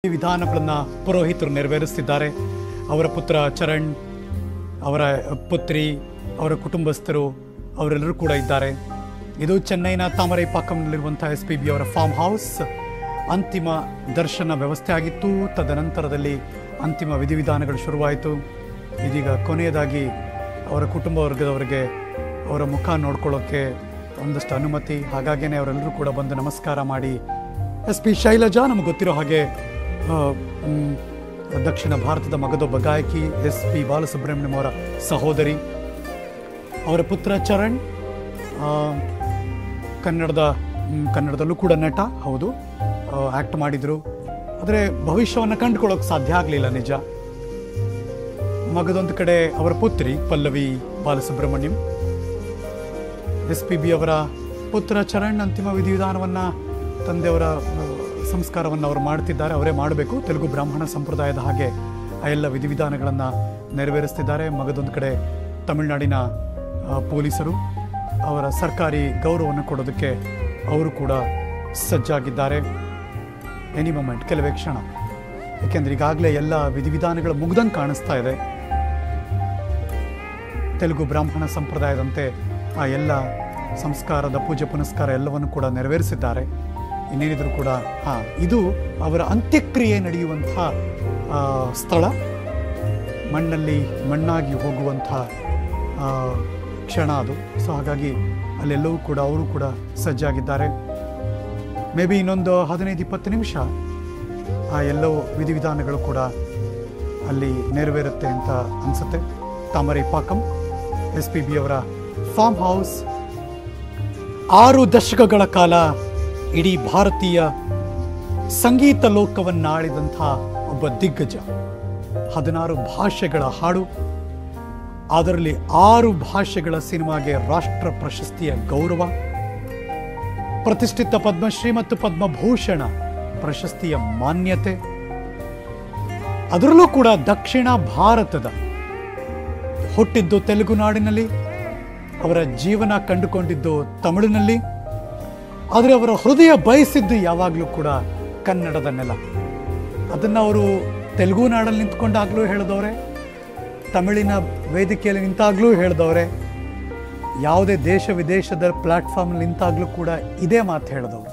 ವಿಧಾನಗಳನ್ನ ಪುರೋಹಿತರು ನೆರವೇರಿಸ್ತಿದ್ದಾರೆ ಅವರ ಪುತ್ರ ಚರಣ್ ಅವರ ಪುತ್ರಿ ಅವರ ಕುಟುಂಬಸ್ಥರು ಅವರೆಲ್ಲರೂ ಕೂಡ ಇದ್ದಾರೆ ಇದು ಚೆನ್ನೈನ ತಾಮರೈ ಪಾಕಂನಲ್ಲಿರುವಂಥ ಎಸ್ ಪಿ ಬಿ ಅವರ ಫಾರ್ಮ್ ಹೌಸ್ ಅಂತಿಮ ದರ್ಶನ ವ್ಯವಸ್ಥೆ ಆಗಿತ್ತು ತದನಂತರದಲ್ಲಿ ಅಂತಿಮ ವಿಧಿವಿಧಾನಗಳು ಶುರುವಾಯಿತು ಇದೀಗ ಕೊನೆಯದಾಗಿ ಅವರ ಕುಟುಂಬ ವರ್ಗದವರಿಗೆ ಅವರ ಮುಖ ನೋಡ್ಕೊಳ್ಳೋಕ್ಕೆ ಒಂದಷ್ಟು ಅನುಮತಿ ಹಾಗಾಗೇನೆ ಅವರೆಲ್ಲರೂ ಕೂಡ ಬಂದು ನಮಸ್ಕಾರ ಮಾಡಿ ಎಸ್ ಪಿ ಶೈಲಜಾ ನಮಗೆ ಗೊತ್ತಿರೋ ಹಾಗೆ ಆ, ಮ್, ದಕ್ಷಿಣ ಭಾರತದ ಮಗದೊಬ್ಬ ಗಾಯಕಿ ಎಸ್ ಪಿ ಬಾಲಸುಬ್ರಹ್ಮಣ್ಯಂ ಅವರ ಸಹೋದರಿ ಅವರ ಪುತ್ರ ಚರಣ್ ಆ, ಕನ್ನಡದ ಮ್, ಕನ್ನಡದಲ್ಲೂ ಕೂಡ ನಟ ಹೌದು ಆ್ಯಕ್ಟ್ ಮಾಡಿದರು ಆದರೆ ಭವಿಷ್ಯವನ್ನು ಕಂಡುಕೊಳ್ಳೋಕೆ ಸಾಧ್ಯ ಆಗಲಿಲ್ಲ ನಿಜ ಮಗದೊಂದು ಕಡೆ ಅವರ ಪುತ್ರಿ Pallavi Balasubrahmanyam S P B ಅವರ ಪುತ್ರ ಚರಣ್ ಅಂತಿಮ ವಿಧಿವಿಧಾನವನ್ನು ತಂದೆಯವರ ಆ, ಸಂಸ್ಕಾರವನ್ನು ಅವರು ಮಾಡ್ತಿದ್ದಾರೆ ಅವರೇ ಮಾಡಬೇಕು ತೆಲುಗು ಬ್ರಾಹ್ಮಣ ಸಂಪ್ರದಾಯದ ಹಾಗೆ ಆ ಎಲ್ಲ ವಿಧಿವಿಧಾನಗಳನ್ನು ನೆರವೇರಿಸ್ತಿದ್ದಾರೆ ಮಗದೊಂದು ಕಡೆ ತಮಿಳುನಾಡಿನ ಆ, ಪೊಲೀಸರು ಅವರ ಸರ್ಕಾರಿ ಗೌರವವನ್ನು ಕೊಡೋದಕ್ಕೆ ಅವರು ಕೂಡ ಸಜ್ಜಾಗಿದ್ದಾರೆ ಎನಿ ಮೊಮೆಂಟ್ ಕೆಲವೇ ಕ್ಷಣ ಯಾಕೆಂದ್ರೆ ಈಗಾಗಲೇ ಎಲ್ಲ ವಿಧಿವಿಧಾನಗಳು ಮುಗ್ದಂಗೆ ಕಾಣಿಸ್ತಾ ಇದೆ ತೆಲುಗು ಬ್ರಾಹ್ಮಣ ಸಂಪ್ರದಾಯದಂತೆ ಆ ಎಲ್ಲ ಸಂಸ್ಕಾರದ ಪೂಜೆ ಪುನಸ್ಕಾರ ಎಲ್ಲವನ್ನು ಕೂಡ ನೆರವೇರಿಸಿದ್ದಾರೆ ಇನ್ನೇನಿದ್ರು ಕೂಡ ಹಾ ಇದು ಅವರ ಅಂತ್ಯಕ್ರಿಯೆ ನಡೆಯುವಂಥ ಆ, ಸ್ಥಳ ಮಣ್ಣಲ್ಲಿ ಮಣ್ಣಾಗಿ ಹೋಗುವಂಥ ಆ, ಕ್ಷಣ ಅದು ಸೊ ಹಾಗಾಗಿ ಅಲ್ಲೆಲ್ಲವೂ ಕೂಡ ಅವರು ಕೂಡ ಸಜ್ಜಾಗಿದ್ದಾರೆ ಮೇ ಬಿ ಇನ್ನೊಂದು ಹದಿನೈದು ಇಪ್ಪತ್ತು ನಿಮಿಷ ಆ ಎಲ್ಲವೂ ವಿಧಿವಿಧಾನಗಳು ಕೂಡ ಅಲ್ಲಿ ನೆರವೇರುತ್ತೆ ಅಂತ ಅನಿಸುತ್ತೆ Thamarai Pakkam S P B ಅವರ ಫಾರ್ಮ್ ಹೌಸ್ ಆರು ದಶಕಗಳ ಕಾಲ ಇಡೀ ಭಾರತೀಯ ಸಂಗೀತ ಲೋಕವನ್ನಾಳಿದಂಥ ಒಬ್ಬ ದಿಗ್ಗಜ ಹದಿನಾರು ಭಾಷೆಗಳ ಹಾಡು ಅದರಲ್ಲಿ ಆರು ಭಾಷೆಗಳ ಸಿನಿಮಾಗೆ ರಾಷ್ಟ್ರ ಪ್ರಶಸ್ತಿಯ ಗೌರವ ಪ್ರತಿಷ್ಠಿತ ಪದ್ಮಶ್ರೀ ಮತ್ತು ಪದ್ಮಭೂಷಣ ಪ್ರಶಸ್ತಿಯ ಮಾನ್ಯತೆ ಅದರಲ್ಲೂ ಕೂಡ ದಕ್ಷಿಣ ಭಾರತದ ಹುಟ್ಟಿದ್ದು ತೆಲುಗು ನಾಡಿನಲ್ಲಿ ಅವರ ಜೀವನ ಕಂಡುಕೊಂಡಿದ್ದು ತಮಿಳಿನಲ್ಲಿ ಆದರೆ ಅವರ ಹೃದಯ ಬಯಸಿದ್ದು ಯಾವಾಗಲೂ ಕೂಡ ಕನ್ನಡದ ನೆಲ ಅದನ್ನು ಅವರು ತೆಲುಗು ನಾಡಲ್ಲಿ ನಿಂತ್ಕೊಂಡಾಗಲೂ ಹೇಳಿದವ್ರೆ ತಮಿಳಿನ ವೇದಿಕೆಯಲ್ಲಿ ನಿಂತಾಗಲೂ ಹೇಳಿದವ್ರೆ ಯಾವುದೇ ದೇಶ ವಿದೇಶದ ಪ್ಲಾಟ್ಫಾರ್ಮ್ ನಿಂತಾಗಲೂ ಕೂಡ ಇದೇ ಮಾತು ಹೇಳಿದವರು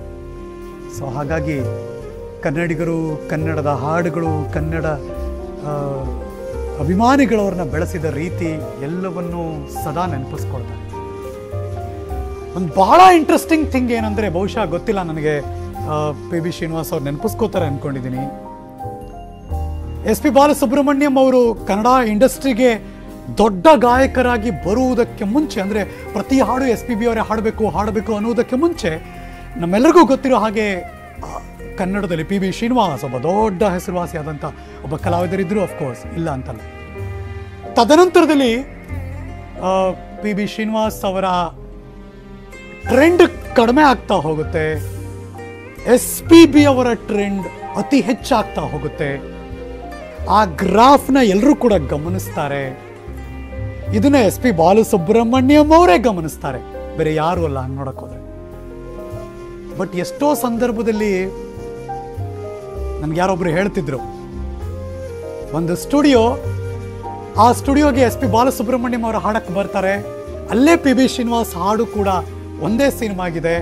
ಸೊ ಹಾಗಾಗಿ ಕನ್ನಡಿಗರು ಕನ್ನಡದ ಹಾಡುಗಳು ಕನ್ನಡ ಆ, ಅಭಿಮಾನಿಗಳವ್ರನ್ನ ಬೆಳೆಸಿದ ರೀತಿ ಎಲ್ಲವನ್ನೂ ಸದಾ ನೆನಪಿಸ್ಕೊಳ್ತಾರೆ ಒಂದು ಬಹಳ ಇಂಟ್ರೆಸ್ಟಿಂಗ್ ಥಿಂಗ್ ಏನಂದ್ರೆ ಬಹುಶಃ ಗೊತ್ತಿಲ್ಲ ನನಗೆ ಪಿ ಬಿ ಶ್ರೀನಿವಾಸ್ ಅವ್ರು ನೆನಪಿಸ್ಕೋತಾರೆ ಅನ್ಕೊಂಡಿದ್ದೀನಿ ಎಸ್ ಪಿ ಬಾಲಸುಬ್ರಹ್ಮಣ್ಯಂ ಅವರು ಕನ್ನಡ ಇಂಡಸ್ಟ್ರಿಗೆ ದೊಡ್ಡ ಗಾಯಕರಾಗಿ ಬರುವುದಕ್ಕೆ ಮುಂಚೆ ಅಂದರೆ ಪ್ರತಿ ಹಾಡು ಎಸ್ ಪಿ ಬಿ ಅವರೇ ಹಾಡಬೇಕು ಹಾಡಬೇಕು ಅನ್ನುವುದಕ್ಕೆ ಮುಂಚೆ ನಮ್ಮೆಲ್ಲರಿಗೂ ಗೊತ್ತಿರೋ ಹಾಗೆ ಆ, ಕನ್ನಡದಲ್ಲಿ ಪಿ ಬಿ ಶ್ರೀನಿವಾಸ್ ಒಬ್ಬ ದೊಡ್ಡ ಹೆಸರುವಾಸಿಯಾದಂಥ ಒಬ್ಬ ಕಲಾವಿದರಿದ್ದರು ಅಫ್ಕೋರ್ಸ್ ಇಲ್ಲ ಅಂತಲ್ಲ ತದನಂತರದಲ್ಲಿ ಪಿ ಬಿ ಶ್ರೀನಿವಾಸ್ ಅವರ ಟ್ರೆಂಡ್ ಕಡಿಮೆ ಆಗ್ತಾ ಹೋಗುತ್ತೆ ಎಸ್ ಪಿ ಬಿ ಅವರ ಟ್ರೆಂಡ್ ಅತಿ ಹೆಚ್ಚಾಗ್ತಾ ಹೋಗುತ್ತೆ ಆ ಗ್ರಾಫ್ನ ಎಲ್ಲರೂ ಕೂಡ ಗಮನಿಸ್ತಾರೆ ಇದನ್ನ ಎಸ್ ಪಿ ಬಾಲಸುಬ್ರಹ್ಮಣ್ಯಂ ಅವರೇ ಗಮನಿಸ್ತಾರೆ ಬೇರೆ ಯಾರು ಅಲ್ಲ ಹಂಗ್ ನೋಡಕ್ ಹೋದ್ರೆ ಬಟ್ ಎಷ್ಟೋ ಸಂದರ್ಭದಲ್ಲಿ ನನ್ಗೆ ಯಾರೊಬ್ರು ಹೇಳ್ತಿದ್ರು ಒಂದು ಸ್ಟುಡಿಯೋ ಆ ಸ್ಟುಡಿಯೋಗೆ ಎಸ್ ಪಿ ಬಾಲಸುಬ್ರಹ್ಮಣ್ಯಂ ಅವರು ಹಾಡಕ್ಕೆ ಬರ್ತಾರೆ ಅಲ್ಲೇ ಪಿ ಬಿ ಶ್ರೀನಿವಾಸ್ ಹಾಡು ಕೂಡ ಒಂದೇ ಸಿನಿಮಾ ಆಗಿದೆ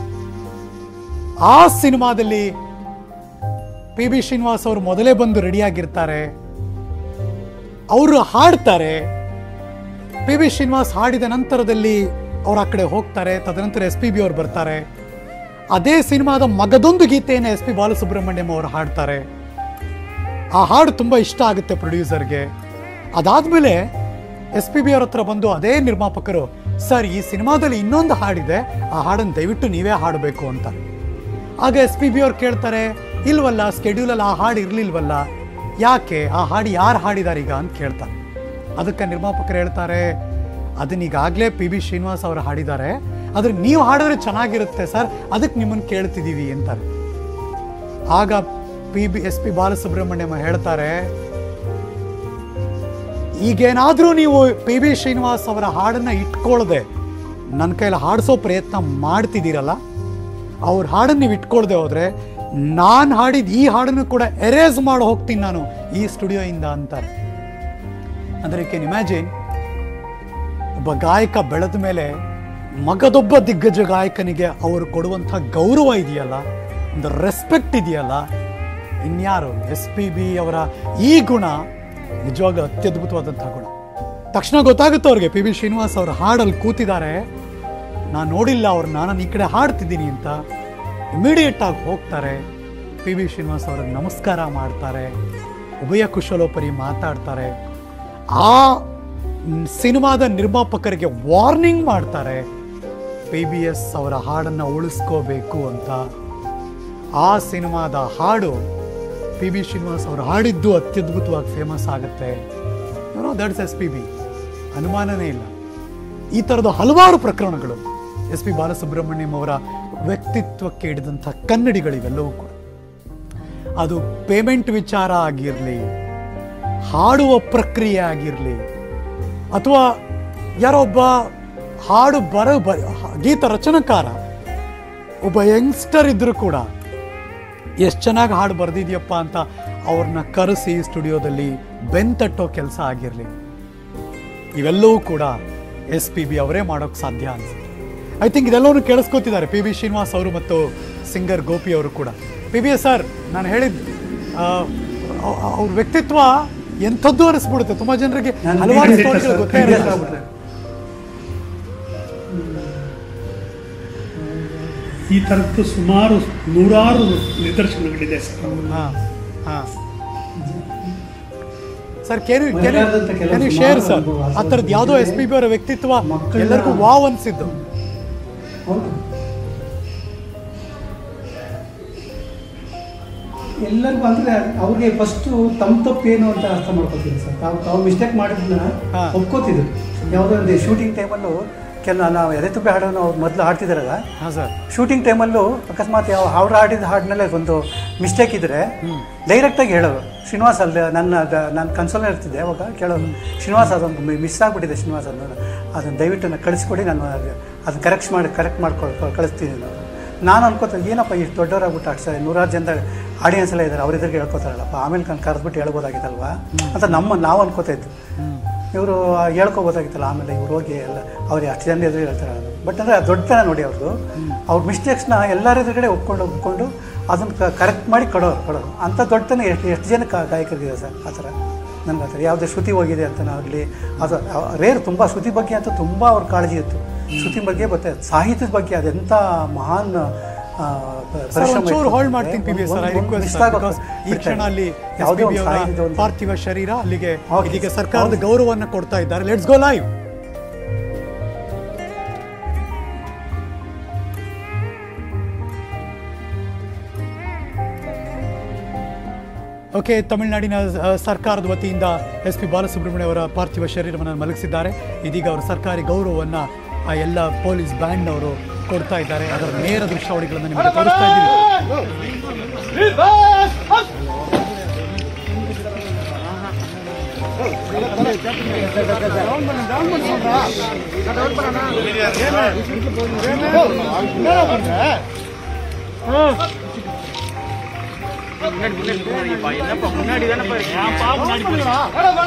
ಆ ಸಿನಿಮಾದಲ್ಲಿ ಪಿ ಬಿ ಶ್ರೀನಿವಾಸ್ ಅವರು ಮೊದಲೇ ಬಂದು ರೆಡಿಯಾಗಿರ್ತಾರೆ ಅವರು ಹಾಡ್ತಾರೆ ಪಿ ಬಿ ಶ್ರೀನಿವಾಸ್ ಹಾಡಿದ ನಂತರದಲ್ಲಿ ಅವ್ರು ಆ ಕಡೆ ಹೋಗ್ತಾರೆ ತದನಂತರ ಎಸ್ ಪಿ ಬಿ ಅವ್ರು ಬರ್ತಾರೆ ಅದೇ ಸಿನಿಮಾದ ಮಗದೊಂದು ಗೀತೆಯನ್ನು ಎಸ್ ಪಿ ಬಾಲಸುಬ್ರಹ್ಮಣ್ಯಂ ಅವರು ಹಾಡ್ತಾರೆ ಆ ಹಾಡು ತುಂಬ ಇಷ್ಟ ಆಗುತ್ತೆ ಪ್ರೊಡ್ಯೂಸರ್ಗೆ ಅದಾದ್ಮೇಲೆ ಎಸ್ ಪಿ ಬಿ ಅವ್ರ ಹತ್ರ ಬಂದು ಅದೇ ನಿರ್ಮಾಪಕರು ಸರ್ ಈ ಸಿನಿಮಾದಲ್ಲಿ ಇನ್ನೊಂದು ಹಾಡಿದೆ ಆ ಹಾಡನ್ನು ದಯವಿಟ್ಟು ನೀವೇ ಹಾಡಬೇಕು ಅಂತ ಆಗ ಎಸ್ ಪಿ ಬಿ ಅವ್ರು ಕೇಳ್ತಾರೆ ಇಲ್ವಲ್ಲ ಸ್ಕೆಡ್ಯೂಲಲ್ಲಿ ಆ ಹಾಡು ಇರಲಿಲ್ವಲ್ಲ ಯಾಕೆ ಆ ಹಾಡು ಯಾರು ಹಾಡಿದಾರೆ ಈಗ ಅಂತ ಕೇಳ್ತಾರೆ ಅದಕ್ಕೆ ನಿರ್ಮಾಪಕರು ಹೇಳ್ತಾರೆ ಅದನ್ನ ಈಗಾಗಲೇ ಪಿ ಬಿ ಶ್ರೀನಿವಾಸ್ ಅವರು ಹಾಡಿದ್ದಾರೆ ಆದ್ರೆ ನೀವು ಹಾಡಿದ್ರೆ ಚೆನ್ನಾಗಿರುತ್ತೆ ಸರ್ ಅದಕ್ಕೆ ನಿಮ್ಮನ್ನು ಕೇಳ್ತಿದ್ದೀವಿ ಅಂತಾರೆ ಆಗ P B S P Balasubrahmanyam ಹೇಳ್ತಾರೆ ಈಗೇನಾದರೂ ನೀವು ಪಿ ಬಿ ಶ್ರೀನಿವಾಸ್ ಅವರ ಹಾಡನ್ನ ಇಟ್ಕೊಳ್ಳದೆ ನನ್ನ ಕೈಲಿ ಹಾಡಿಸೋ ಪ್ರಯತ್ನ ಮಾಡ್ತಿದ್ದೀರಲ್ಲ ಅವ್ರ ಹಾಡನ್ನು ನೀವು ಇಟ್ಕೊಳ್ದೆ ಹೋದ್ರೆ ನಾನು ಹಾಡಿದ ಈ ಹಾಡನ್ನು ಕೂಡ ಎರೇಸ್ ಮಾಡಿ ಹೋಗ್ತೀನಿ ನಾನು ಈ ಸ್ಟುಡಿಯೋಯಿಂದ ಅಂತಾರೆ ಅಂದರೆ ಯು ಕ್ಯಾನ್ ಇಮ್ಯಾಜಿನ್ ಒಬ್ಬ ಗಾಯಕ ಬೆಳೆದ ಮೇಲೆ ಮಗದೊಬ್ಬ ದಿಗ್ಗಜ ಗಾಯಕನಿಗೆ ಅವರು ಕೊಡುವಂಥ ಗೌರವ ಇದೆಯಲ್ಲ ಒಂದು ರೆಸ್ಪೆಕ್ಟ್ ಇದೆಯಲ್ಲ ಇನ್ಯಾರು ಎಸ್ ಪಿ ಬಿ ಅವರ ಈ ಗುಣ ನಿಜವಾಗ ಅತ್ಯದ್ಭುತವಾದಂಥ ಗುಣ ತಕ್ಷಣ ಗೊತ್ತಾಗುತ್ತೆ ಅವ್ರಿಗೆ ಪಿ ಬಿ ಶ್ರೀನಿವಾಸ್ ಅವ್ರ ಹಾಡಲ್ಲಿ ಕೂತಿದ್ದಾರೆ ನಾನು ನೋಡಿಲ್ಲ ಅವ್ರು ನಾನು ಈ ಕಡೆ ಹಾಡ್ತಿದ್ದೀನಿ ಅಂತ ಇಮಿಡಿಯೇಟ್ ಆಗಿ ಹೋಗ್ತಾರೆ ಪಿ ಬಿ ಶ್ರೀನಿವಾಸ್ ಅವ್ರಿಗೆ ನಮಸ್ಕಾರ ಮಾಡ್ತಾರೆ ಉಭಯ ಕುಶಲೋಪರಿ ಮಾತಾಡ್ತಾರೆ ಆ ಮ್, ಸಿನಿಮಾದ ನಿರ್ಮಾಪಕರಿಗೆ ವಾರ್ನಿಂಗ್ ಮಾಡ್ತಾರೆ ಪಿ ಬಿ ಎಸ್ ಅವರ ಹಾಡನ್ನು ಉಳಿಸ್ಕೋಬೇಕು ಅಂತ ಆ ಸಿನಿಮಾದ ಹಾಡು ಪಿ ಬಿ ಶ್ರೀನಿವಾಸ್ ಅವರು ಹಾಡಿದ್ದು ಅತ್ಯದ್ಭುತವಾಗಿ ಫೇಮಸ್ ಆಗುತ್ತೆ no that's S P B ಅನುಮಾನನೇ ಇಲ್ಲ ಈ ಥರದ ಹಲವಾರು ಪ್ರಕರಣಗಳು ಎಸ್ ಪಿ ಬಾಲಸುಬ್ರಹ್ಮಣ್ಯಂ ಅವರ ವ್ಯಕ್ತಿತ್ವಕ್ಕೆ ಹಿಡಿದಂಥ ಕನ್ನಡಿಗಳಿವೆಲ್ಲವೂ ಕೂಡ ಅದು ಪೇಮೆಂಟ್ ವಿಚಾರ ಆಗಿರಲಿ ಹಾಡುವ ಪ್ರಕ್ರಿಯೆ ಆಗಿರಲಿ ಅಥವಾ ಯಾರೋ ಒಬ್ಬ ಹಾಡು ಬರ ಬ ಗೀತ ರಚನಕಾರ ಒಬ್ಬ ಯಂಗ್ಸ್ಟರ್ ಇದ್ರೂ ಕೂಡ ಎಷ್ಟು ಚೆನ್ನಾಗಿ ಹಾಡು ಬರೆದಿದ್ಯಪ್ಪ ಅಂತ ಅವ್ರನ್ನ ಕರೆಸಿ ಸ್ಟುಡಿಯೋದಲ್ಲಿ ಬೆಂತಟ್ಟೋ ಕೆಲಸ ಆಗಿರಲಿ ಇವೆಲ್ಲವೂ ಕೂಡ ಎಸ್ ಪಿ ಬಿ ಅವರೇ ಮಾಡೋಕ್ಕೆ ಸಾಧ್ಯ ಅನ್ಸುತ್ತೆ ಐ ಥಿಂಕ್ ಇದೆಲ್ಲವೂ ಕೇಳಿಸ್ಕೊತಿದ್ದಾರೆ ಪಿ ಬಿ ಶ್ರೀನಿವಾಸ್ ಅವರು ಮತ್ತು ಸಿಂಗರ್ ಗೋಪಿ ಅವರು ಕೂಡ ಪಿ ಬಿ ಎಸ್ ಸರ್ ನಾನು ಹೇಳಿದ್ದು ಆ, ಅವ್- ಅವ್ರ ವ್ಯಕ್ತಿತ್ವ ಎಂಥದ್ದು ಅನಿಸ್ಬಿಡುತ್ತೆ ತುಂಬ ಜನರಿಗೆ ನಾನು ಹಲವಾರು ಖಂಡಿತ ಸ್ಟೋರಿಗಳು ಸರ್, ಗೊತ್ತೇ ಖಂಡಿತ ಇರಲ್ಲ ಆಗ್ಬಿಡ್ತಾರೆ. ಈ ಥರದ್ದು ಸುಮಾರು ನೂರಾರು ನಿದರ್ಶನಗಳಿದೆ ಸರ್ ಹಾಂ ಹಾಂ ಸರ್ ಕ್ಯಾನ್ ಯು ಮರೆಯಲಾಗದಂಥ ಕೆಲವು ಕ್ಯಾನ್ ಯು ಸುಮಾರು ಶೇರ್ ಸರ್ ಅನುಭವ, ಆ ಥರದ್ದು ಯಾವುದೋ ಎಸ್ ಪಿ ಬಿ ಅವರ ವ್ಯಕ್ತಿತ್ವ ಮಕ್ಕಳನ್ನ- ಎಲ್ಲರಿಗೂ ವಾವ್ ಅನಿಸಿದ್ದು ಹೌದು ಎಲ್ಲರಿಗೂ ಅಂದ್ರೆ ಅವ್ರಿಗೆ ಫಸ್ಟು ತಮ್ಮ ತಪ್ಪು ಏನು ಅಂತ ಅರ್ಥ ಮಾಡ್ಕೋತಿದ್ರು ಸರ್ ತಾವು ತಾವು ಮಿಸ್ಟೇಕ್ ಮಾಡಿದ್ನ ಹಾ. ಒಪ್ಕೋತಿದ್ರು ಯಾವುದೋ ಒಂದು ಶೂಟಿಂಗ್ ಟೈಮಲ್ಲೂ ಕೆಲ ನಾವು ಎದೆ ತುಪ್ಪೆ ಹಾಡೋನು ಅವ್ರು ಮೊದಲು ಹಾಡ್ತಿದ್ದಾರಲ್ಲ ಹಾಂ ಸರ್ ಶೂಟಿಂಗ್ ಟೈಮಲ್ಲೂ ಅಕಸ್ಮಾತ್ ಯಾವ ಅವ್ರು ಹಾಡಿದ ಹಾಡಿನಲ್ಲೇ ಒಂದು ಮಿಸ್ಟೇಕ್ ಇದ್ದರೆ ಡೈರೆಕ್ಟಾಗಿ ಹೇಳೋರು ಶ್ರೀನಿವಾಸ್ ಅಲ್ಲಿ ನನ್ನ ಅದ- ನಾನು ಕನ್ಸೋಲ್ ಇರ್ತಿದ್ದೆ ಅವಾಗ ಕೇಳೋರು ಶ್ರೀನಿವಾಸ್ ಅದೊಂದು ಮಿಸ್ ಆಗಿಬಿಟ್ಟಿದೆ ಶ್ರೀನಿವಾಸ್ ಅದನ್ನು ಅದನ್ನು ದಯವಿಟ್ಟು ನನಗೆ ಕಳಿಸ್ಕೊಡಿ ನಾನು ಅದನ್ನು ಕರೆಕ್ಟ್ ಮಾಡಿ ಕರೆಕ್ಟ್ ಮಾಡ್ಕೊ ಕಳಿಸ್ತೀನಿ ನಾನು ನಾನು ಅನ್ಕೋತೀನಿ ಏನಪ್ಪ ಇಷ್ಟು ದೊಡ್ಡವರಾಗ್ಬಿಟ್ಟು ಅಷ್ಟು ನೂರಾರು ಜನ ಆಡಿಯನ್ಸ್ ಎಲ್ಲ ಇದ್ದಾರೆ ಅವ್ರ ಎದುರಿಗೆ ಹೇಳ್ಕೊತಾರಲ್ಲಪ್ಪ ಆಮೇಲೆ ನಾನು ಕರೆದ್ಬಿಟ್ಟು ಹೇಳ್ಬೋದಾಗಿತ್ತಲ್ವಾ ಅಂತ ನಮ್ಮ ನಾವು ಅನ್ಕೋತಾ ಇದ್ದು ಇವರು ಹೇಳ್ಕೊಬೋದಾಗಿತ್ತಲ್ಲ ಆಮೇಲೆ ಇವ್ರು ಹೋಗಿ ಎಲ್ಲ ಅವ್ರಿಗೆ ಅಷ್ಟು ಜನ ಎದುರು ಹೇಳ್ತಾರೆ ಬಟ್ ಅಂದರೆ ದೊಡ್ಡತನ ನೋಡಿ ಅವ್ರದ್ದು ಅವ್ರ ಮಿಸ್ಟೇಕ್ಸ್ನ ಎಲ್ಲರ ಎದುರುಗಡೆ ಒಪ್ಕೊಂಡು ಒಪ್ಕೊಂಡು ಅದನ್ನು ಕರೆಕ್ಟ್ ಮಾಡಿ ಕೊಡೋರು ಕೊಡೋರು ಅಂಥ ದೊಡ್ಡತನ ಎಷ್ಟು ಎಷ್ಟು ಜನ ಕಾ- ಗಾಯಕರಿಗಿದೆ ಸರ್ ಆ ಥರ ನನಗೆ ಆ ಥರ ಯಾವುದೇ ಶ್ರುತಿ ಹೋಗಿದೆ ಅಂತನಾಗಲಿ ಅದು ರೇರ್ ತುಂಬ ಶ್ರುತಿ ಬಗ್ಗೆ ಅಂತೂ ತುಂಬ ಅವ್ರ ಕಾಳಜಿ ಇತ್ತು ಶ್ರುತಿ ಬಗ್ಗೆ ಮತ್ತೆ ಸಾಹಿತ್ಯದ ಬಗ್ಗೆ ಅದೆಂಥ ಮಹಾನ್ ಆ, ಪ- ಸರ್ ಪರಿಶ್ರಮ ಒಂಚೂರು ಇತ್ತು ಹೋಲ್ಡ್ ಅಂದ್ರೆ ಮಾಡ್ತೀನಿ ಪಿ ಬಿ ಸರ್ ಐ ಒಂದು- ಒಂದು ರಿಕ್ವೆಸ್ಟ್ miss ಆಗೋದು ಬಿಕಾಸ್ ಈ ಕ್ಷಣ ಅಲ್ಲಿ ಯಾವುದೇ SPB ಒಂದು ಅವರ ಸಾಹಿತ್ಯದ ಒಂದು- ಪಾರ್ಥಿವ ಶರೀರ ಅಲ್ಲಿಗೆ Okay, ಇದೀಗ sir. ಸರ್ಕಾರದ ಹೌದು. ಗೌರವವನ್ನು ಕೊಡ್ತಾ ಇದ್ದಾರೆ ಲೆಟ್ಸ್ ಗೋ ಲೈವ್ ಓಕೆ ತಮಿಳುನಾಡಿನ ಆ, ಸರ್ಕಾರದ ವತಿಯಿಂದ ಎಸ್ ಪಿ ಬಾಲಸುಬ್ರಹ್ಮಣ್ಯ ಅವರ ಪಾರ್ಥಿವ ಶರೀರವನ್ನು ಮಲಗಿಸಿದ್ದಾರೆ ಇದೀಗ ಅವರ ಸರ್ಕಾರಿ ಗೌರವವನ್ನು ಆ ಎಲ್ಲ ಪೊಲೀಸ್ ಬ್ಯಾಂಡ್ನವರು ಕೊಡ್ತಾ ಇದ್ದಾರೆ ಅದರ ನೇರ ದೃಶ್ಯಾವಳಿಗಳನ್ನು ನಿಮಗೆ ತೋರಿಸ್ತಾ ಇದ್ದೀವಿ என்னப்பா முன்னாடி தானே இருக்கீங்க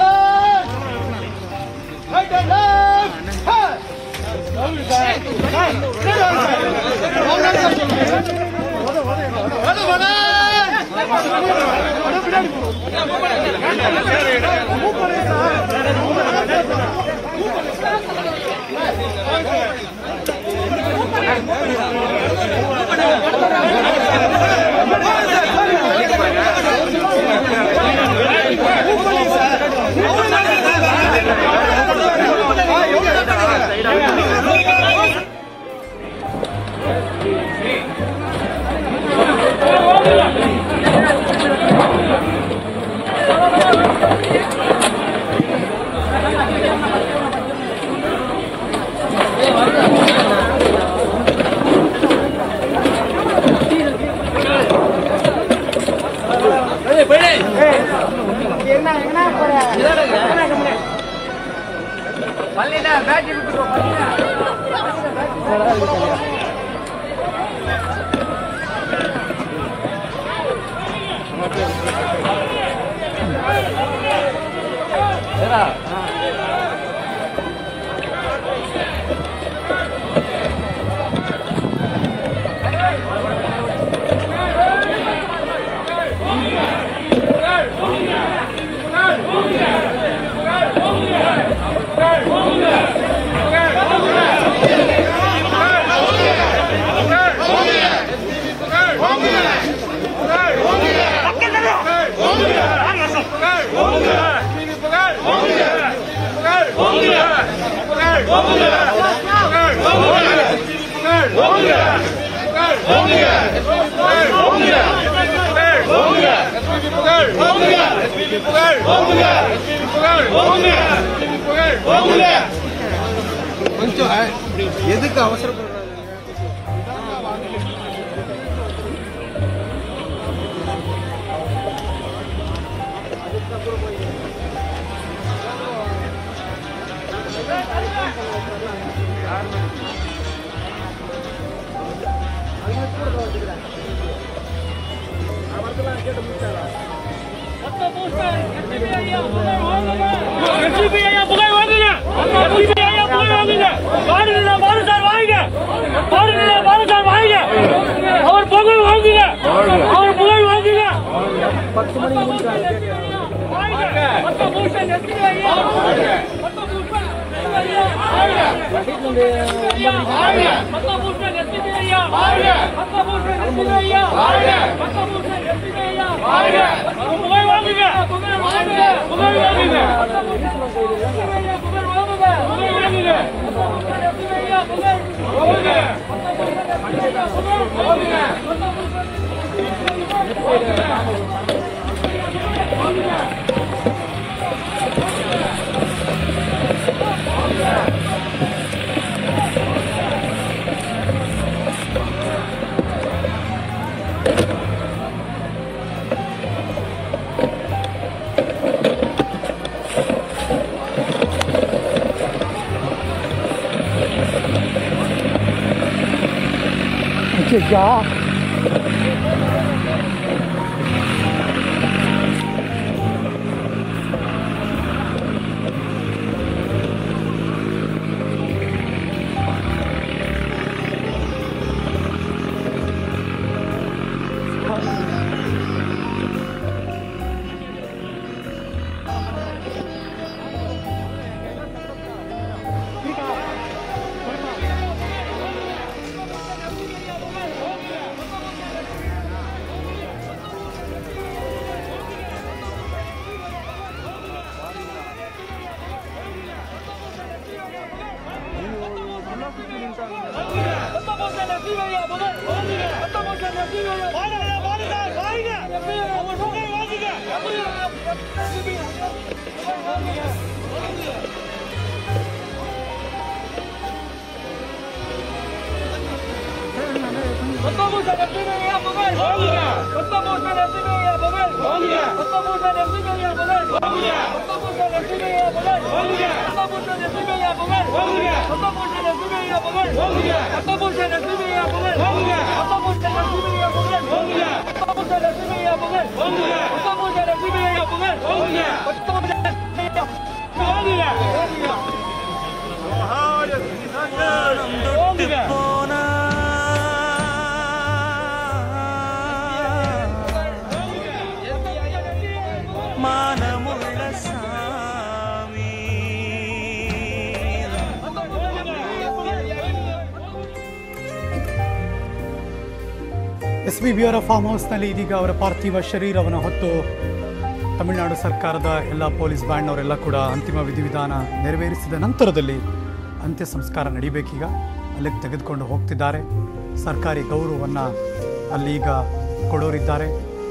எதுக்கு அவசரப்படுறாங்க அவர் புகழ் வாங்குங்க அவர் புகழ் வாங்குங்க மானமுள்ள சாமி ಎಸ್ ಬಿ ಬಿಯವರ ಫಾರ್ಮ್ ಹೌಸ್ನಲ್ಲಿ ಇದೀಗ ಅವರ ಪಾರ್ಥಿವ ಶರೀರವನ್ನು ಹೊತ್ತು ತಮಿಳುನಾಡು ಸರ್ಕಾರದ ಎಲ್ಲ ಪೊಲೀಸ್ ಬ್ಯಾಂಡ್ನವರೆಲ್ಲ ಕೂಡ ಅಂತಿಮ ವಿಧಿವಿಧಾನ ನೆರವೇರಿಸಿದ ನಂತರದಲ್ಲಿ ಅಂತ್ಯ ಸಂಸ್ಕಾರ ನಡಿಬೇಕೀಗ ಅಲ್ಲಿಗೆ ತೆಗೆದುಕೊಂಡು ಹೋಗ್ತಿದ್ದಾರೆ ಸರ್ಕಾರಿ ಗೌರವವನ್ನು ಅಲ್ಲೀಗ ಕೊಡೋರಿದ್ದಾರೆ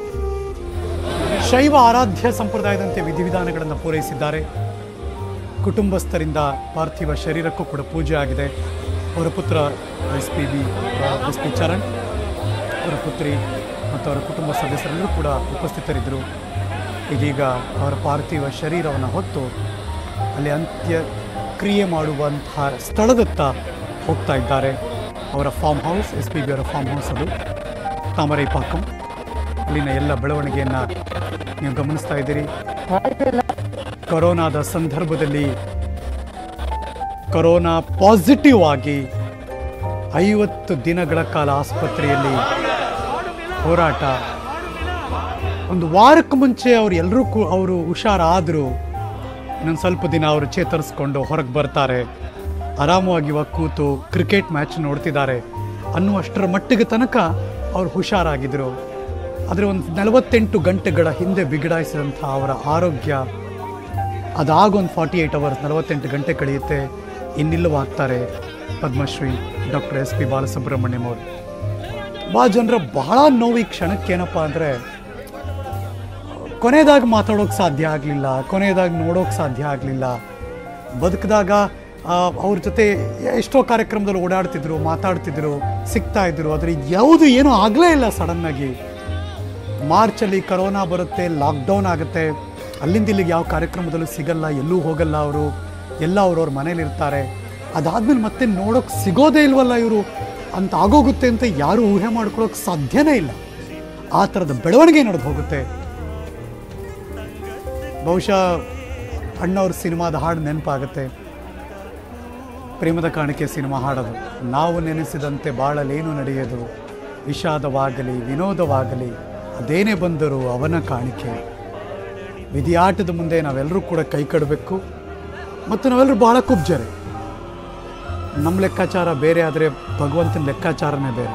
ಶೈವ ಆರಾಧ್ಯ ಸಂಪ್ರದಾಯದಂತೆ ವಿಧಿವಿಧಾನಗಳನ್ನು ಪೂರೈಸಿದ್ದಾರೆ ಕುಟುಂಬಸ್ಥರಿಂದ ಪಾರ್ಥಿವ ಶರೀರಕ್ಕೂ ಕೂಡ ಪೂಜೆ ಆಗಿದೆ ಅವರ ಪುತ್ರ S P B S P Charan ಅವರ ಪುತ್ರಿ ಮತ್ತು ಅವರ ಕುಟುಂಬ ಸದಸ್ಯರೆಲ್ಲರೂ ಕೂಡ ಉಪಸ್ಥಿತರಿದ್ದರು ಇದೀಗ ಅವರ ಪಾರ್ಥಿವ ಶರೀರವನ್ನು ಹೊತ್ತು ಅಲ್ಲಿ ಅಂತ್ಯ ಕ್ರಿಯೆ ಮಾಡುವಂತಹ ಸ್ಥಳದತ್ತ ಹೋಗ್ತಾ ಇದ್ದಾರೆ ಅವರ farm house S P B ಅವರ ಫಾರ್ಮ್ ಹೌಸ್ ಅದು ತಾಮರೈಪಾಕಂ ಅಲ್ಲಿನ ಎಲ್ಲ ಬೆಳವಣಿಗೆಯನ್ನು ನೀವು ಗಮನಿಸ್ತಾ ಇದ್ದೀರಿ ಕೊರೋನಾದ ಸಂದರ್ಭದಲ್ಲಿ ಕೊರೋನಾ ಪಾಸಿಟಿವ್ ಆಗಿ ಐವತ್ತು ದಿನಗಳ ಕಾಲ ಆಸ್ಪತ್ರೆಯಲ್ಲಿ ಹೋರಾಟ ಒಂದು ವಾರಕ್ಕೆ ಮುಂಚೆ ಅವ್ರು ಎಲ್ಲರೂ ಕೂ ಅವರು ಹುಷಾರಾದರು ಇನ್ನೊಂದು ಸ್ವಲ್ಪ ದಿನ ಅವರು ಚೇತರಿಸ್ಕೊಂಡು ಹೊರಗೆ ಬರ್ತಾರೆ ಆರಾಮವಾಗಿ ಇವಾಗ ಕೂತು ಕ್ರಿಕೆಟ್ ಮ್ಯಾಚ್ ನೋಡ್ತಿದ್ದಾರೆ ಅನ್ನುವಷ್ಟರ ಮಟ್ಟಿಗೆ ತನಕ ಅವ್ರು ಹುಷಾರಾಗಿದ್ದರು ಆದರೆ ಒಂದು ನಲವತ್ತೆಂಟು ಗಂಟೆಗಳ ಹಿಂದೆ ಬಿಗಡಾಯಿಸಿದಂಥ ಅವರ ಆರೋಗ್ಯ ಅದಾಗ ಒಂದು ಫಾರ್ಟಿ ಏಯ್ಟ್ ಅವರ್ಸ್ ನಲವತ್ತೆಂಟು ಗಂಟೆ ಕಳೆಯುತ್ತೆ ಇನ್ನಿಲ್ಲವಾಗ್ತಾರೆ Padmashri doctor S P Balasubrahmanyam ಅವರು ಭಾಳ ಜನರ ಬಹಳ ನೋವು ಈ ಕ್ಷಣಕ್ಕೆ ಏನಪ್ಪ ಅಂದರೆ ಕೊನೆಯದಾಗಿ ಮಾತಾಡೋಕೆ ಸಾಧ್ಯ ಆಗಲಿಲ್ಲ ಕೊನೆಯದಾಗಿ ನೋಡೋಕೆ ಸಾಧ್ಯ ಆಗಲಿಲ್ಲ ಬದುಕಿದಾಗ ಅವ್ರ ಜೊತೆ ಎಷ್ಟೋ ಕಾರ್ಯಕ್ರಮದಲ್ಲಿ ಓಡಾಡ್ತಿದ್ರು ಮಾತಾಡ್ತಿದ್ರು ಸಿಗ್ತಾ ಇದ್ರು ಆದರೆ ಯಾವುದು ಏನೂ ಆಗಲೇ ಇಲ್ಲ ಸಡನ್ನಾಗಿ ಮಾರ್ಚಲ್ಲಿ ಕರೋನಾ ಬರುತ್ತೆ ಲಾಕ್ಡೌನ್ ಆಗುತ್ತೆ ಅಲ್ಲಿಂದ ಇಲ್ಲಿಗೆ ಯಾವ ಕಾರ್ಯಕ್ರಮದಲ್ಲೂ ಸಿಗಲ್ಲ ಎಲ್ಲೂ ಹೋಗಲ್ಲ ಅವರು ಎಲ್ಲ ಅವ್ರವ್ರ ಮನೇಲಿರ್ತಾರೆ ಅದಾದ್ಮೇಲೆ ಮತ್ತೆ ನೋಡೋಕೆ ಸಿಗೋದೇ ಇಲ್ವಲ್ಲ ಇವರು ಅಂತ ಆಗೋಗುತ್ತೆ ಅಂತ ಯಾರೂ ಊಹೆ ಮಾಡ್ಕೊಳ್ಳೋಕೆ ಸಾಧ್ಯನೇ ಇಲ್ಲ ಆ ಥರದ ಬೆಳವಣಿಗೆ ನಡೆದು ಹೋಗುತ್ತೆ ಬಹುಶಃ ಅಣ್ಣವ್ರ ಸಿನಿಮಾದ ಹಾಡು ನೆನಪಾಗುತ್ತೆ ಪ್ರೇಮದ ಕಾಣಿಕೆ ಸಿನಿಮಾ ಹಾಡೋದು ನಾವು ನೆನೆಸಿದಂತೆ ಬಾಳಲೇನು ನಡೆಯೋದು ವಿಷಾದವಾಗಲಿ ವಿನೋದವಾಗಲಿ ಅದೇನೇ ಬಂದರೂ ಅವನ ಕಾಣಿಕೆ ವಿಧಿಯಾಟದ ಮುಂದೆ ನಾವೆಲ್ಲರೂ ಕೂಡ ಕೈ ಕಡಬೇಕು ಮತ್ತು ನಾವೆಲ್ಲರೂ ಬಹಳ ಕುಬ್ಜರೆ ನಮ್ಮ ಲೆಕ್ಕಾಚಾರ ಬೇರೆ ಆದರೆ ಭಗವಂತನ ಲೆಕ್ಕಾಚಾರನೇ ಬೇರೆ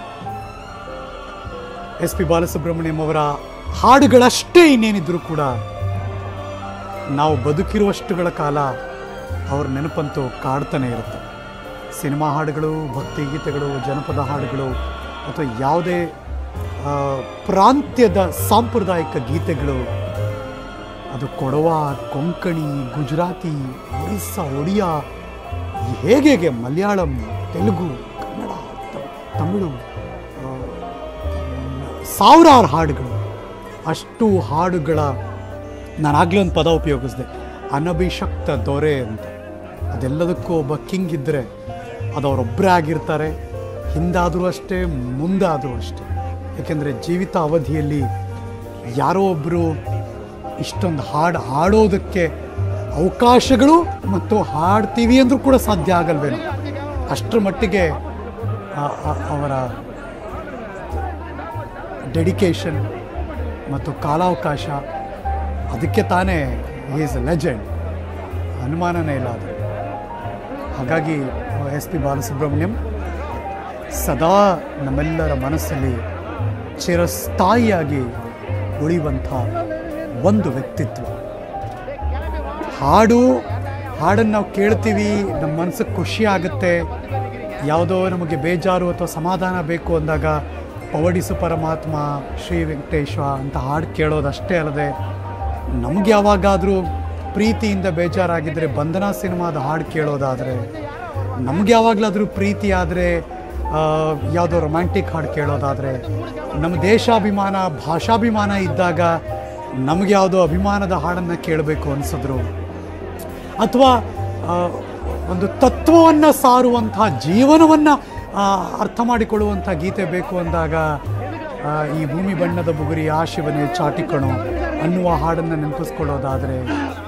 ಎಸ್ ಪಿ ಬಾಲಸುಬ್ರಹ್ಮಣ್ಯಂ ಅವರ ಹಾಡುಗಳಷ್ಟೇ ಇನ್ನೇನಿದ್ರು ಕೂಡ ನಾವು ಬದುಕಿರುವಷ್ಟುಗಳ ಕಾಲ ಅವ್ರ ನೆನಪಂತೂ ಕಾಡ್ತಾನೆ ಇರುತ್ತೆ ಸಿನಿಮಾ ಹಾಡುಗಳು ಭಕ್ತಿಗೀತೆಗಳು ಜನಪದ ಹಾಡುಗಳು ಅಥವಾ ಯಾವುದೇ ಆ, ಪ್ರಾಂತ್ಯದ ಸಾಂಪ್ರದಾಯಿಕ ಗೀತೆಗಳು ಅದು ಕೊಡವ ಕೊಂಕಣಿ ಗುಜರಾತಿ ಒರಿಸ್ಸಾ ಒಡಿಯಾ ಹೇಗೆ ಹೇಗೆ ಮಲಯಾಳಂ ತೆಲುಗು ಕನ್ನಡ ತ- ತಮಿಳು ಆ, ಸಾವಿರಾರು ಹಾಡುಗಳು ಅಷ್ಟು ಹಾಡುಗಳ ನಾನು ಆಗಲೇ ಒಂದು ಪದ ಉಪಯೋಗಿಸಿದೆ ಅನಭಿಷಕ್ತ ದೊರೆ ಅಂತ ಅದೆಲ್ಲದಕ್ಕೂ ಒಬ್ಬ ಕಿಂಗ್ ಇದ್ದರೆ ಅದು ಅವರೊಬ್ಬರೇ ಆಗಿರ್ತಾರೆ ಹಿಂದಾದರೂ ಅಷ್ಟೇ ಮುಂದಾದರೂ ಅಷ್ಟೇ ಯಾಕೆಂದರೆ ಜೀವಿತ ಅವಧಿಯಲ್ಲಿ ಯಾರೋ ಒಬ್ಬರು ಇಷ್ಟೊಂದು ಹಾಡು ಹಾಡೋದಕ್ಕೆ ಅವಕಾಶಗಳು ಮತ್ತು ಹಾಡ್ತೀವಿ ಅಂದರೂ ಕೂಡ ಸಾಧ್ಯ ಆಗಲ್ವೇನೋ ಅಷ್ಟರ ಮಟ್ಟಿಗೆ ಆ- ಆ- ಅವರ ಡೆಡಿಕೇಶನ್ ಮತ್ತು ಕಾಲಾವಕಾಶ ಅದಕ್ಕೆ ತಾನೇ ಈಸ್ ಎ ಲೆಜೆಂಡ್ ಅನುಮಾನನೇ ಇಲ್ಲ ಅದು ಹಾಗಾಗಿ ಎಸ್ ಪಿ ಬಾಲಸುಬ್ರಹ್ಮಣ್ಯಂ ಸದಾ ನಮ್ಮೆಲ್ಲರ ಮನಸ್ಸಲ್ಲಿ ಚಿರಸ್ಥಾಯಿಯಾಗಿ ಉಳಿಯುವಂಥ ಒಂದು ವ್ಯಕ್ತಿತ್ವ ಹಾಡು ಹಾಡನ್ನು ನಾವು ಕೇಳ್ತೀವಿ ನಮ್ಮ ಮನಸ್ಸಿಗೆ ಖುಷಿ ಆಗುತ್ತೆ ಯಾವುದೋ ನಮಗೆ ಬೇಜಾರು ಅಥವಾ ಸಮಾಧಾನ ಬೇಕು ಅಂದಾಗ ಪವಡಿಸು ಪರಮಾತ್ಮ ಶ್ರೀ ವೆಂಕಟೇಶ ಅಂತ ಹಾಡು ಕೇಳೋದಷ್ಟೇ ಅಲ್ಲದೆ ನಮ್ಗೆ ಯಾವಾಗಾದರೂ ಪ್ರೀತಿಯಿಂದ ಬೇಜಾರಾಗಿದ್ದರೆ ಬಂಧನ ಸಿನಿಮಾದ ಹಾಡು ಕೇಳೋದಾದರೆ ನಮ್ಗೆ ಯಾವಾಗಲಾದರೂ ಪ್ರೀತಿ ಆದರೆ ಯಾವುದೋ ರೊಮ್ಯಾಂಟಿಕ್ ಹಾಡು ಕೇಳೋದಾದರೆ ನಮ್ಮ ದೇಶಾಭಿಮಾನ ಭಾಷಾಭಿಮಾನ ಇದ್ದಾಗ ನಮಗೆ ಯಾವುದೋ ಅಭಿಮಾನದ ಹಾಡನ್ನು ಕೇಳಬೇಕು ಅನಿಸಿದ್ರು ಅಥವಾ ಆ, ಒಂದು ತತ್ವವನ್ನು ಸಾರುವಂತಹ ಜೀವನವನ್ನು ಅರ್ಥ ಮಾಡಿಕೊಳ್ಳುವಂಥ ಗೀತೆ ಬೇಕು ಅಂದಾಗ ಆ, ಈ ಭೂಮಿ ಬಣ್ಣದ ಬುಗುರಿ ಆ ಶಿವನೇ ಚಾಟಿಕಣು ಅನ್ನುವ ಹಾಡನ್ನು ನೆನಪಿಸ್ಕೊಳ್ಳೋದಾದರೆ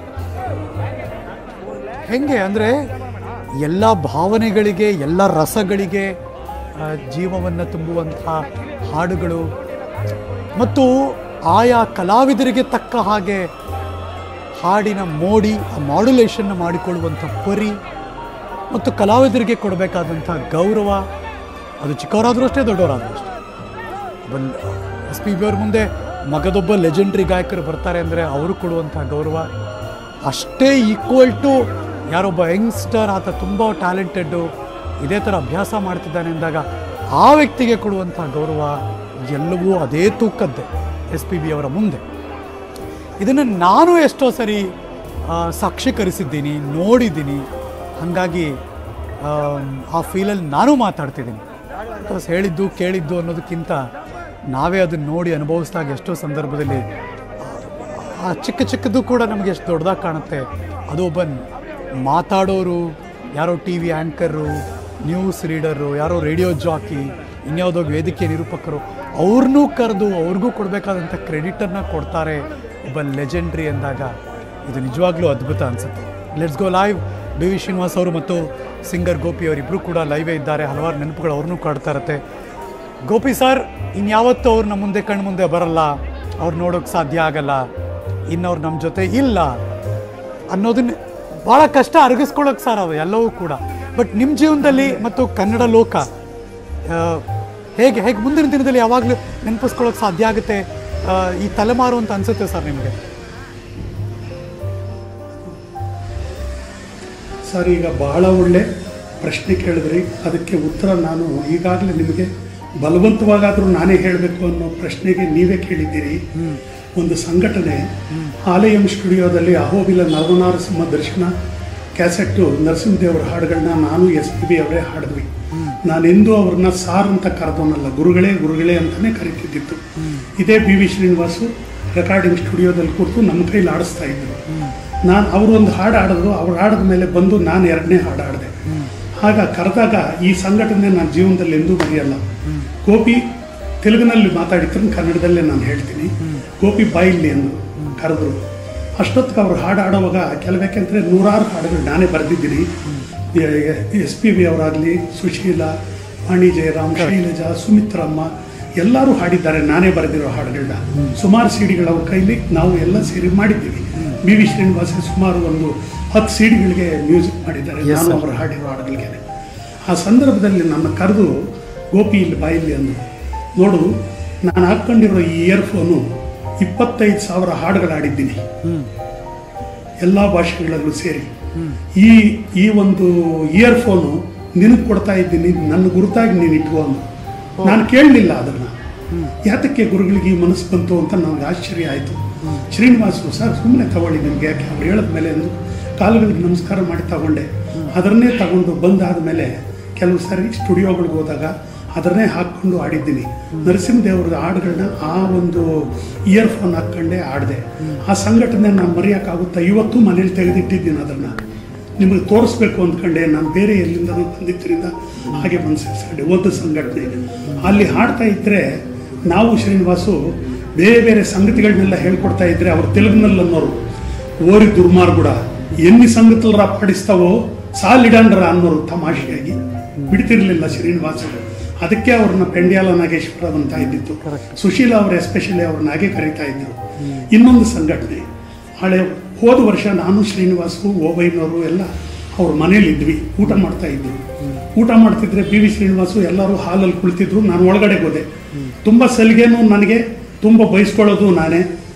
ಹೆಂಗೆ ಅಂದರೆ ಎಲ್ಲ ಭಾವನೆಗಳಿಗೆ ಎಲ್ಲ ರಸಗಳಿಗೆ ಆ, ಜೀವವನ್ನು ತುಂಬುವಂಥ ಹಾಡುಗಳು ಮತ್ತು ಆಯಾ ಕಲಾವಿದರಿಗೆ ತಕ್ಕ ಹಾಗೆ ಹಾಡಿನ ಮೋಡಿ ಆ ಮಾಡ್ಯುಲೇಷನ್ನ ಮಾಡಿಕೊಳ್ಳುವಂಥ ಪರಿ ಮತ್ತು ಕಲಾವಿದರಿಗೆ ಕೊಡಬೇಕಾದಂಥ ಗೌರವ ಅದು ಚಿಕ್ಕವರಾದರೂ ಅಷ್ಟೇ ದೊಡ್ಡವರಾದರೂ ಅಷ್ಟೇ ಬಲ್ ಎಸ್ ಪಿ ಬಿ ಅವ್ರ ಮುಂದೆ ಮಗದೊಬ್ಬ ಲೆಜೆಂಡ್ರಿ ಗಾಯಕರು ಬರ್ತಾರೆ ಅಂದರೆ ಅವರು ಕೊಡುವಂಥ ಗೌರವ ಅಷ್ಟೇ ಈಕ್ವಲ್ ಟು ಯಾರೊಬ್ಬ ಯಂಗ್ಸ್ಟರ್ ಆತ ತುಂಬ ಟ್ಯಾಲೆಂಟೆಡ್ಡು ಇದೇ ಥರ ಅಭ್ಯಾಸ ಮಾಡ್ತಿದ್ದಾನೆ ಅಂದಾಗ ಆ ವ್ಯಕ್ತಿಗೆ ಕೊಡುವಂಥ ಗೌರವ ಎಲ್ಲವೂ ಅದೇ ತೂಕದ್ದೇ ಎಸ್ ಪಿ ಬಿ ಅವರ ಮುಂದೆ ಇದನ್ನು ನಾನು ಎಷ್ಟೋ ಸರಿ ಆ, ಸಾಕ್ಷೀಕರಿಸಿದ್ದೀನಿ ನೋಡಿದ್ದೀನಿ ಹಾಗಾಗಿ ಆಮ್, ಆ ಫೀಲಲ್ಲಿ ನಾನು ಮಾತಾಡ್ತಿದ್ದೀನಿ ಬಿಕಾಸ್ ಹೇಳಿದ್ದು ಕೇಳಿದ್ದು ಅನ್ನೋದಕ್ಕಿಂತ ನಾವೇ ಅದನ್ನು ನೋಡಿ ಅನುಭವಿಸಿದಾಗ ಎಷ್ಟೋ ಸಂದರ್ಭದಲ್ಲಿ ಆ ಚಿಕ್ಕ ಚಿಕ್ಕದು ಕೂಡ ನಮಗೆ ಎಷ್ಟು ದೊಡ್ಡದಾಗಿ ಕಾಣುತ್ತೆ ಅದು ಒಬ್ಬ ಮಾತಾಡೋರು ಯಾರೋ T V anchor news reader ಯಾರೋ ರೇಡಿಯೋ ಜಾಕಿ ಇನ್ಯಾವುದೋ ವೇದಿಕೆ ನಿರೂಪಕರು ಅವ್ರನ್ನೂ ಕರೆದು ಅವ್ರಿಗೂ ಕೊಡಬೇಕಾದಂಥ ಕ್ರೆಡಿಟನ್ನು ಕೊಡ್ತಾರೆ ಒಬ್ಬ ಲೆಜೆಂಡ್ರಿ ಅಂದಾಗ ಇದು ನಿಜವಾಗ್ಲೂ ಅದ್ಭುತ ಅನಿಸುತ್ತೆ let's go live B V Srinivas ಅವರು ಮತ್ತು ಸಿಂಗರ್ ಗೋಪಿ ಅವರಿಬ್ಬರು ಕೂಡ ಲೈವೇ ಇದ್ದಾರೆ ಹಲವಾರು ನೆನಪುಗಳು ಅವ್ರನ್ನೂ ಕಾಡ್ತಾ ಇರುತ್ತೆ ಗೋಪಿ ಸರ್ ಇನ್ಯಾವತ್ತೂ ಅವ್ರು ನಮ್ಮ ಮುಂದೆ ಕಣ್ಣು ಮುಂದೆ ಬರಲ್ಲ ಅವ್ರು ನೋಡೋಕ್ಕೆ ಸಾಧ್ಯ ಆಗಲ್ಲ ಇನ್ನವ್ರು ನಮ್ಮ ಜೊತೆ ಇಲ್ಲ ಅನ್ನೋದನ್ನ ಭಾಳ ಕಷ್ಟ ಅರಗಿಸ್ಕೊಳ್ಳೋಕೆ ಸರ್ ಅವು ಎಲ್ಲವೂ ಕೂಡ ಬಟ್ ನಿಮ್ಮ ಜೀವನದಲ್ಲಿ ಮತ್ತು ಕನ್ನಡ ಲೋಕ ಆ, ಹೇಗೆ ಹೇಗೆ ಮುಂದಿನ ದಿನದಲ್ಲಿ ಯಾವಾಗಲೂ ನೆನಪಿಸ್ಕೊಳ್ಳೋಕೆ ಸಾಧ್ಯ ಆಗುತ್ತೆ ಆ, ಈ ತಲೆಮಾರು ಅಂತ ಅನಿಸುತ್ತೆ ಸರ್ ನಿಮಗೆ ಸರ್ ಈಗ ಬಹಳ ಒಳ್ಳೆ ಪ್ರಶ್ನೆ ಕೇಳಿದ್ರಿ ಅದಕ್ಕೆ ಉತ್ತರ ನಾನು ಈಗಾಗಲೇ ನಿಮಗೆ ಬಲವಂತವಾಗಾದರೂ ನಾನೇ ಹೇಳಬೇಕು ಅನ್ನೋ ಪ್ರಶ್ನೆಗೆ ನೀವೇ ಕೇಳಿದ್ದೀರಿ ಒಂದು ಸಂಘಟನೆ ಆಲಯಂ ಸ್ಟುಡಿಯೋದಲ್ಲಿ ಅಹೋಬಿಲ ನರವನಾರಸಿಂಹ ದರ್ಶನ ಕ್ಯಾಸೆಟ್ಟು ನರಸಿಂಹದೇವರ ಹಾಡುಗಳನ್ನ ನಾನು ಎಸ್ ಪಿ ಬಿ ಅವರೇ ಹಾಡಿದ್ವಿ ನಾನೆಂದೂ ಅವ್ರನ್ನ ಸಾರ್ ಅಂತ ಕರೆದವನಲ್ಲ ಗುರುಗಳೇ ಗುರುಗಳೇ ಅಂತಲೇ ಕರಿತಿದ್ದಿತ್ತು ಇದೇ ಬಿ ವಿ ಶ್ರೀನಿವಾಸು ರೆಕಾರ್ಡಿಂಗ್ ಸ್ಟುಡಿಯೋದಲ್ಲಿ ಕೂತು ನಮ್ಮ ಕೈಲಿ ಆಡಿಸ್ತಾ ಇದ್ರು ನಾನು ಅವರು ಒಂದು ಹಾಡು ಆಡಿದ್ರು ಅವ್ರು ಆಡಿದ ಮೇಲೆ ಬಂದು ನಾನು ಎರಡನೇ ಹಾಡು ಆಡಿದೆ ಆಗ ಕರೆದಾಗ ಈ ಸಂಘಟನೆ ನನ್ನ ಜೀವನದಲ್ಲಿ ಎಂದೂ ಮರೆಯಲ್ಲ ಗೋಪಿ ತೆಲುಗಿನಲ್ಲಿ ಮಾತಾಡಿದ್ರು ಕನ್ನಡದಲ್ಲೇ ನಾನು ಹೇಳ್ತೀನಿ ಗೋಪಿ ಬಾಯಿಲ್ಲಿ ಎಂದು ಕರೆದ್ರು ಅಷ್ಟೊತ್ತಿಗೆ ಅವರು ಹಾಡು ಆಡುವಾಗ ಕೆಲಬೇಕಂದ್ರೆ ನೂರಾರು ಹಾಡುಗಳು ನಾನೇ ಬರೆದಿದ್ದೀನಿ ಎಸ್ ಪಿ ಬಿ ಅವರಾಗಲಿ ಸುಶೀಲ ವಾಣಿ ಜಯರಾಮ್ ಶೈಲಜಾ ಸುಮಿತ್ರಮ್ಮ ಎಲ್ಲರೂ ಹಾಡಿದ್ದಾರೆ ನಾನೇ ಬರೆದಿರೋ ಹಾಡುಗಳನ್ನ ಸುಮಾರು ಸಿಡಿಗಳ ಅವ್ರ ಕೈಲಿ ನಾವು ಎಲ್ಲ ಸೇರಿ ಮಾಡಿದ್ದೀವಿ ಬಿ ವಿ ಶ್ರೀನಿವಾಸ ಸುಮಾರು ಒಂದು ಹತ್ತು ಸಿಡಿಗಳಿಗೆ ಮ್ಯೂಸಿಕ್ ಮಾಡಿದ್ದಾರೆ ನಾನು ಅವರು ಹಾಡಿರೋ ಹಾಡುಗಳಿಗೆ ಆ ಸಂದರ್ಭದಲ್ಲಿ ನನ್ನ ಕರೆದು ಗೋಪಿ ಇಲ್ಲಿ ಬಾಯಿಲ್ಲಿ ಅಂದರು ನೋಡು ನಾನು ಹಾಕ್ಕೊಂಡಿರೋ ಈ ಇಯರ್ಫೋನು ಇಪ್ಪತ್ತೈದು ಸಾವಿರ ಹಾಡುಗಳು ಆಡಿದ್ದೀನಿ ಎಲ್ಲ ಭಾಷೆಗಳಲ್ಲೂ ಸೇರಿ ಈ ಈ ಒಂದು ಇಯರ್ಫೋನು ನಿನಗೆ ಕೊಡ್ತಾ ಇದ್ದೀನಿ ನನ್ನ ಗುರುತಾಗಿ ನೀನು ಇಟ್ಕೋ ಅಂದ್ರು ನಾನು ಕೇಳಲಿಲ್ಲ ಅದನ್ನ ಯಾತಕ್ಕೆ ಗುರುಗಳಿಗೆ ಈ ಮನಸ್ಸು ಬಂತು ಅಂತ ನನಗೆ ಆಶ್ಚರ್ಯ ಆಯಿತು ಶ್ರೀನಿವಾಸು ಸರ್ ಸುಮ್ಮನೆ ತಗೊಳ್ಳಿ ನಿಮಗೆ ಯಾಕೆ ಅವ್ರು ಹೇಳಿದ ಮೇಲೆ ಎಂದು ಕಾಲುಗಳಿಗೆ ನಮಸ್ಕಾರ ಮಾಡಿ ತಗೊಂಡೆ ಅದನ್ನೇ ತಗೊಂಡು ಬಂದಾದ ಮೇಲೆ ಕೆಲವು ಸಾರಿ ಸ್ಟುಡಿಯೋಗಳಿಗೆ ಹೋದಾಗ ಅದನ್ನೇ ಹಾಕ್ಕೊಂಡು ಆಡಿದ್ದೀನಿ ನರಸಿಂಹದೇವ್ರ ಹಾಡುಗಳನ್ನ ಆ ಒಂದು ಇಯರ್ಫೋನ್ ಹಾಕ್ಕೊಂಡೇ ಆಡಿದೆ ಆ ಸಂಘಟನೆ ನಾನು ಮರೆಯೋಕ್ಕಾಗುತ್ತಾ ಇವತ್ತು ಮನೇಲಿ ತೆಗೆದಿಟ್ಟಿದ್ದೀನಿ ಅದನ್ನು ನಿಮಗೆ ತೋರಿಸ್ಬೇಕು ಅಂದ್ಕೊಂಡೆ ನಾನು ಬೇರೆ ಎಲ್ಲಿಂದ ಬಂದಿದ್ದರಿಂದ ಹಾಗೆ ಬಂದು ಸೇರಿಸ್ಕೊಂಡೆ ಒಂದು ಸಂಘಟನೆ ಅಲ್ಲಿ ಹಾಡ್ತಾ ಇದ್ದರೆ ನಾವು ಶ್ರೀನಿವಾಸು ಬೇರೆ ಬೇರೆ ಸಂಗತಿಗಳನ್ನೆಲ್ಲ ಹೇಳ್ಕೊಡ್ತಾ ಇದ್ರೆ ಅವ್ರು ತೆಲುಗಿನಲ್ಲಿ ಅನ್ನೋರು ಓರಿ ದುರ್ಮಾರ್ಗುಡ ಎన్ని ಸಂಗತಿಲ್ರ ಪಾಡಿಸ್ತಾವೋ ಸಾಲಿಡಾಂಡ್ರ ಅನ್ನೋರು ತಮಾಷೆಯಾಗಿ ಬಿಡ್ತಿರ್ಲಿಲ್ಲ ಶ್ರೀನಿವಾಸರು ಅದಕ್ಕೆ ಅವ್ರನ್ನ ಪೆಂಡ್ಯಾಲ ನಾಗೇಶ್ವರ ಅಂತ ಇದ್ದಿತ್ತು ಸುಶೀಲ ಅವರು ಎಸ್ಪೆಷಲಿ ಅವ್ರನ್ನ ಹಾಗೆ ಕರೀತಾ ಇದ್ರು ಇನ್ನೊಂದು ಸಂಘಟನೆ ಹಳೆ ಹೋದ ವರ್ಷ ನಾನು ಶ್ರೀನಿವಾಸು ಓಬೈನವರು ಎಲ್ಲ ಅವ್ರ ಮನೇಲಿ ಇದ್ವಿ ಊಟ ಮಾಡ್ತಾ ಇದ್ವಿ ಊಟ ಮಾಡ್ತಿದ್ರೆ ಬಿ ವಿ ಶ್ರೀನಿವಾಸು ಎಲ್ಲರೂ ಹಾಲಲ್ಲಿ ಕುಳಿತಿದ್ರು ನಾನು ಒಳಗಡೆ ಹೋದೆ ತುಂಬ ಸಲಿಗೆನೂ ನನಗೆ ತುಂಬ ಬಯಸ್ಕೊಳ್ಳೋದು ನಾನೇ